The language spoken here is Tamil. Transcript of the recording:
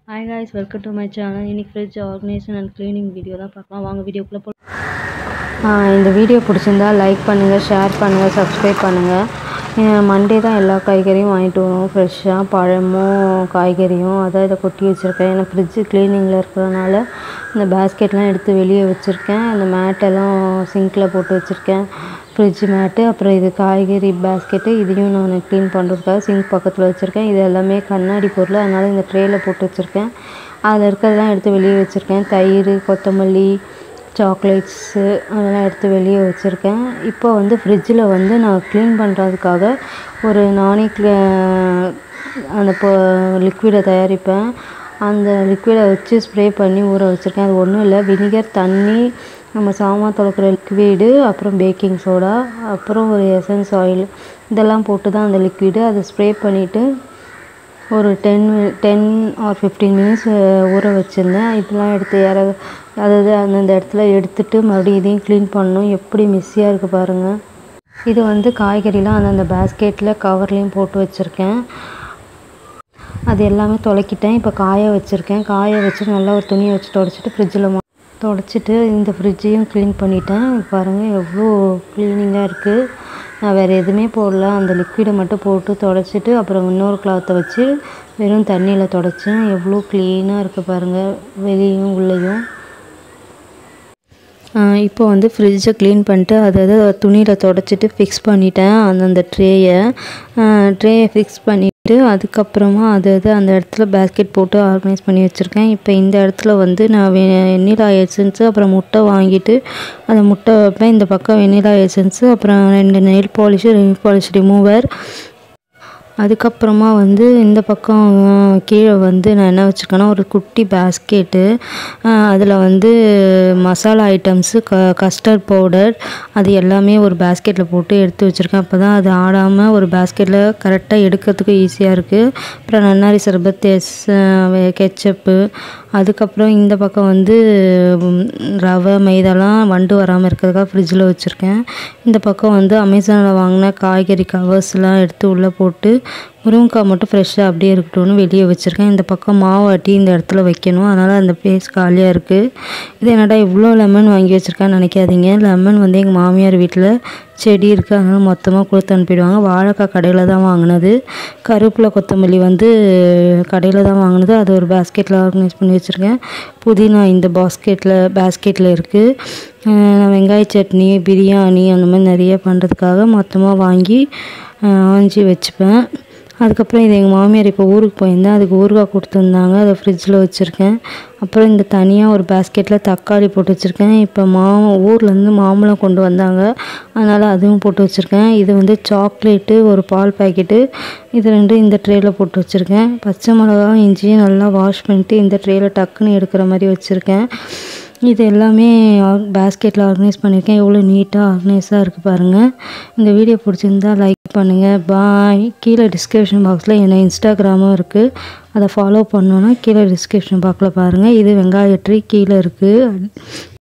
hi guys welcome to my channel இன்னைக்கு fridge organisation and cleaning video தான் பார்க்கலாம் வாங்க வீடியோக்குள்ளே போகலாம் இந்த வீடியோ பிடிச்சிருந்தா லைக் பண்ணுங்கள் ஷேர் பண்ணுங்கள் சப்ஸ்கிரைப் பண்ணுங்கள் மண்டே தான் எல்லா காய்கறியும் வாங்கிட்டு வருவோம் ஃப்ரெஷ்ஷாக பழமும் காய்கறியும் அதான் இதை கொட்டி வச்சுருக்கேன் ஏன்னா ஃப்ரிட்ஜு க்ளீனிங்கில் இருக்கிறதுனால இந்த பேஸ்கெட்லாம் எடுத்து வெளியே வச்சுருக்கேன் அந்த மேட்டெல்லாம் சிங்கில் போட்டு வச்சுருக்கேன் ஃப்ரிட்ஜ் மேட்டு அப்புறம் இது காய்கறி பேஸ்கெட்டு இதையும் நான் க்ளீன் பண்ணுறதுக்காக சிங்க் பக்கத்தில் வச்சுருக்கேன் இது எல்லாமே கண்ணாடி பொருள் அதனால் இந்த ட்ரேயில் போட்டு வச்சுருக்கேன் அதில் இருக்கிறதெல்லாம் எடுத்து வெளியே வச்சுருக்கேன் தயிர் கொத்தமல்லி சாக்லேட்ஸு அதெல்லாம் எடுத்து வெளியே வச்சுருக்கேன் இப்போ வந்து ஃப்ரிட்ஜில் வந்து நான் க்ளீன் பண்ணுறதுக்காக ஒரு நானே க்ளீ அந்த இப்போ லிக்விடை தயாரிப்பேன் அந்த லிக்விடை வச்சு ஸ்ப்ரே பண்ணி ஊற வச்சுருக்கேன் அது ஒன்றும் இல்லை வினிகர் தண்ணி நம்ம சாமான் துலக்கிற லிக்விடு அப்புறம் பேக்கிங் சோடா அப்புறம் ஒரு எசன்ஸ் ஆயில் இதெல்லாம் போட்டு தான் அந்த லிக்விடு அதை ஸ்ப்ரே பண்ணிவிட்டு ஒரு ten ten or fifteen minutes ஊற வச்சுருந்தேன் இதெல்லாம் எடுத்து இற அதாவது அந்தந்த இடத்துல எடுத்துட்டு மறுபடியும் இதையும் க்ளீன் பண்ணணும் எப்படி மிஸ்ஸியாக இருக்குது பாருங்கள் இது வந்து காய்கறிலாம் அந்தந்த பேஸ்கெட்டில் கவர்லேயும் போட்டு வச்சுருக்கேன் அது எல்லாமே துலக்கிட்டேன் இப்போ காய வச்சுருக்கேன் காய வச்சு நல்லா ஒரு துணியை வச்சு தொடச்சிட்டு ஃப்ரிட்ஜில் தொடச்சிட்டு இந்த ஃப்ரிட்ஜையும் க்ளீன் பண்ணிட்டேன் பாருங்கள் எவ்வளோ க்ளீனிங்காக இருக்குது நான் வேறு எதுவுமே போடல அந்த லிக்விடை மட்டும் போட்டு தொடச்சிட்டு அப்புறம் இன்னொரு கிளாத்தை வச்சு வெறும் தண்ணியில் தொடச்சேன் எவ்வளோ க்ளீனாக இருக்குது பாருங்கள் வெளியும் உள்ளேயும் இப்போ வந்து ஃப்ரிட்ஜை க்ளீன் பண்ணிட்டு அதை அதை துணியில் தொடச்சிட்டு ஃபிக்ஸ் பண்ணிட்டேன் அந்தந்த ட்ரேயை ட்ரேயை ஃபிக்ஸ் பண்ணிவிட்டு அதுக்கப்புறமா அது அது அந்த இடத்துல பேஸ்கெட் போட்டு ஆர்கனைஸ் பண்ணி வச்சுருக்கேன் இப்போ இந்த இடத்துல வந்து நான் வெ வெண்ணிலா எசன்ஸு அப்புறம் முட்டை வாங்கிட்டு அந்த முட்டை வைப்பேன் இந்த பக்கம் வெண்ணிலா எசன்ஸு அப்புறம் ரெண்டு nail polish nail polish remover அதுக்கப்புறமா வந்து இந்த பக்கம் கீழே வந்து நான் என்ன வச்சுருக்கேன்னா ஒரு குட்டி பேஸ்கெட்டு அதில் வந்து மசாலா ஐட்டம்ஸு க கஸ்டர்ட் பவுடர் அது எல்லாமே ஒரு பேஸ்கெட்டில் போட்டு எடுத்து வச்சுருக்கேன் அப்போ தான் அது ஆடாமல் ஒரு பேஸ்கெட்டில் கரெக்டாக எடுக்கிறதுக்கு ஈஸியாக இருக்குது அப்புறம் நன்னாரி சர்பத் எஸ் கெச்சப்பு அதுக்கப்புறம் இந்த பக்கம் வந்து ரவை மைதாலாம் வண்டு வராமல் இருக்கிறதுக்காக ஃப்ரிட்ஜில் வச்சுருக்கேன் இந்த பக்கம் வந்து அமேசானில் வாங்கின காய்கறி கவர்ஸ்லாம் எடுத்து உள்ளே போட்டு முருங்கைக்காய் மட்டும் ஃப்ரெஷ்ஷாக அப்படியே இருக்கட்டும்னு வெளியே வச்சுருக்கேன் இந்த பக்கம் மாவாட்டி இந்த இடத்துல வைக்கணும் அதனால் அந்த பிளேஸ் காலியாக இருக்குது இது என்னடா இவ்வளோ லெமன் வாங்கி வச்சுருக்கேன்னு நினைக்காதீங்க லெமன் வந்து எங்கள் மாமியார் வீட்டில் செடி இருக்குது அதனால் மொத்தமாக கொடுத்து அனுப்பிடுவாங்க வாழைக்காய் கடையில் தான் வாங்கினது கருவேப்பிலை கொத்தமல்லி வந்து கடையில் தான் வாங்கினது அது ஒரு பேஸ்கெட்டில் ஆர்கனைஸ் பண்ணி வச்சுருக்கேன் புதினா இந்த பாஸ்கெட்டில் பேஸ்கெட்டில் இருக்குது வெங்காய சட்னி பிரியாணி அந்த மாதிரி நிறைய பண்ணுறதுக்காக மொத்தமாக வாங்கி ஆஞ்சி வச்சுப்பேன் அதுக்கப்புறம் இது எங்கள் மாமியார் இப்போ ஊருக்கு போயிருந்தேன் அதுக்கு ஊறுகாய் கொடுத்துருந்தாங்க அதை ஃப்ரிட்ஜில் வச்சுருக்கேன் அப்புறம் இந்த தனியாக ஒரு பேஸ்கெட்டில் தக்காளி போட்டு வச்சுருக்கேன் இப்போ மா ஊர்லேருந்து மாம்பழம் கொண்டு வந்தாங்க அதனால் அதுவும் போட்டு வச்சுருக்கேன் இது வந்து சாக்லேட்டு ஒரு பால் பாக்கெட்டு இது ரெண்டும் இந்த ட்ரேயில் போட்டு வச்சுருக்கேன் பச்சை மிளகா இஞ்சியும் நல்லா வாஷ் பண்ணிட்டு இந்த ட்ரேயில் டக்குன்னு எடுக்கிற மாதிரி வச்சுருக்கேன் இது எல்லாமே பேஸ்கெட்டில் ஆர்கனைஸ் பண்ணியிருக்கேன் எவ்வளோ நீட்டாக ஆர்கனைஸாக இருக்குது பாருங்கள் இந்த வீடியோ பிடிச்சிருந்தா லைக் பண்ணுங்கள் பாய் கீழே டிஸ்கிரிப்ஷன் பாக்ஸில் என்ன இன்ஸ்டாகிராமும் இருக்குது அதை ஃபாலோ பண்ணோன்னா கீழே டிஸ்கிரிப்ஷன் பாக்ஸில் பாருங்கள் இது வெங்காய ட்ரீ கீழே இருக்குது